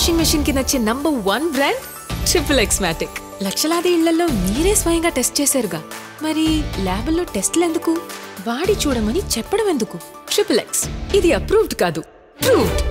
washing machine కి నచ్చే number one brand triple X matic లక్షలాది ఇళ్లలో మీరే స్వయంగా టెస్ట్ చేశారుగా మరి ల్యాబుల్లో టెస్ట్లు ఎందుకు వాడి చూడమని చెప్పడం ఎందుకు ట్రిపుల్ ఎక్స్ ఇది అప్రూవ్డ్ కాదు ప్రూవ్డ్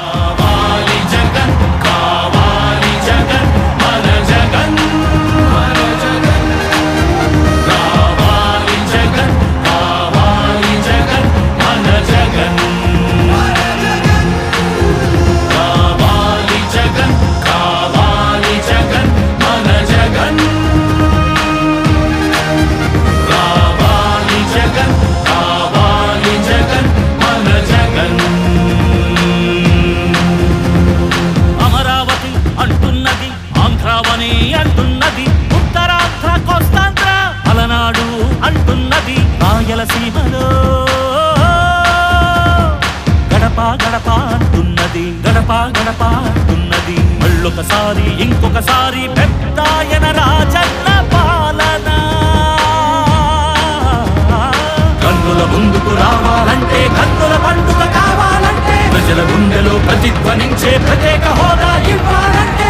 అమరావతి అంటున్నది ఆంధ్రావని అంటున్నది ఉత్తరాంధ్ర కోస్తాంధ్ర అలనాడు అంటున్నది రాయలసీమలో గడప గడప అంటున్నది గడప గడప అంటున్నది మళ్ళొకసారి ఇంకొకసారి పెద్దాయన రాజన్న పాలన కన్నుల ముందుకు రావాలంటే కన్నుల పండుగ కావాలంటే ప్రజల గుండెలో ప్రతిధ్వనించే ప్రత్యేక హోదా ఇవ్వాలంటే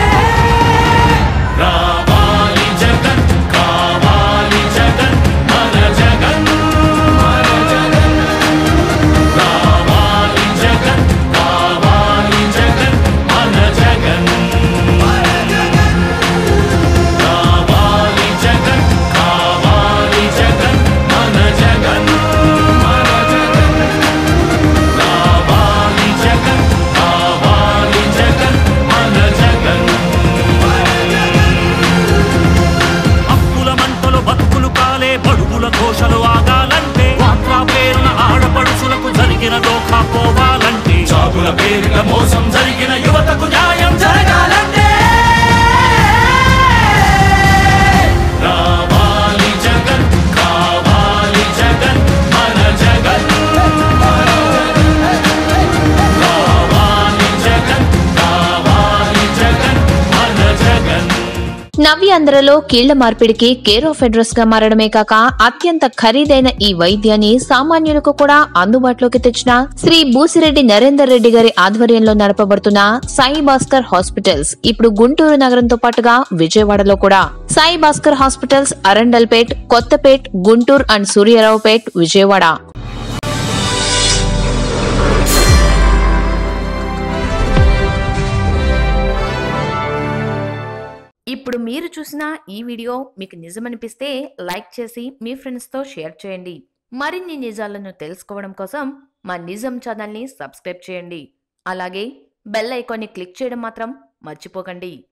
రావాలి జగన్ కావాలి జగన్ మన జగన్ మన జగన్ రావాలి జగన్ కావాలి జగన్ మన జగన్ మన జగన్ రావాలి జగన్ కావాలి జగన్ మన జగన్ మన జగన్ రావాలి జగన్ కావాలి జగన్ మన జగన్ అప్పుల మంటలు బతుకులు కాలే బడుగుల ఘోషలు ఆగాలంటే వాట్రా పేరున ఆడపడుచులకు జరిగిన దోఖా పోవాలంటే చాగుల పేరున మోసం జరిగిన యువతకు న్యాయం జరగాలంటే రావాలి జగన్ కావాలి జగన్ మన జగన్ రావాలి జగన్ కావాలి జగన్ మన జగన్ నవ్యాంధ్రలో కీళ్ల మార్పిడికి కేర్ ఆఫ్ అడ్రస్ గా మారడమే కాక అత్యంత ఖరీదైన ఈ వైద్యాన్ని సామాన్యులకు కూడా అందుబాటులోకి తెచ్చిన శ్రీ బూసిరెడ్డి నరేందర్ రెడ్డి గారి ఆధ్వర్యంలో నడపబడుతున్న సాయి భాస్కర్ హాస్పిటల్స్ ఇప్పుడు గుంటూరు నగరంతో పాటుగా విజయవాడలో కూడా సాయి భాస్కర్ హాస్పిటల్స్ అరండల్పేట్ కొత్తపేట్ గుంటూరు అండ్ సూర్యారావుపేట్ విజయవాడ ఇప్పుడు మీరు చూసిన ఈ వీడియో మీకు నిజమనిపిస్తే లైక్ చేసి మీ ఫ్రెండ్స్తో షేర్ చేయండి మరిన్ని నిజాలను తెలుసుకోవడం కోసం మా నిజం ఛానల్ని సబ్స్క్రైబ్ చేయండి అలాగే బెల్ ఐకాన్ని క్లిక్ చేయడం మాత్రం మర్చిపోకండి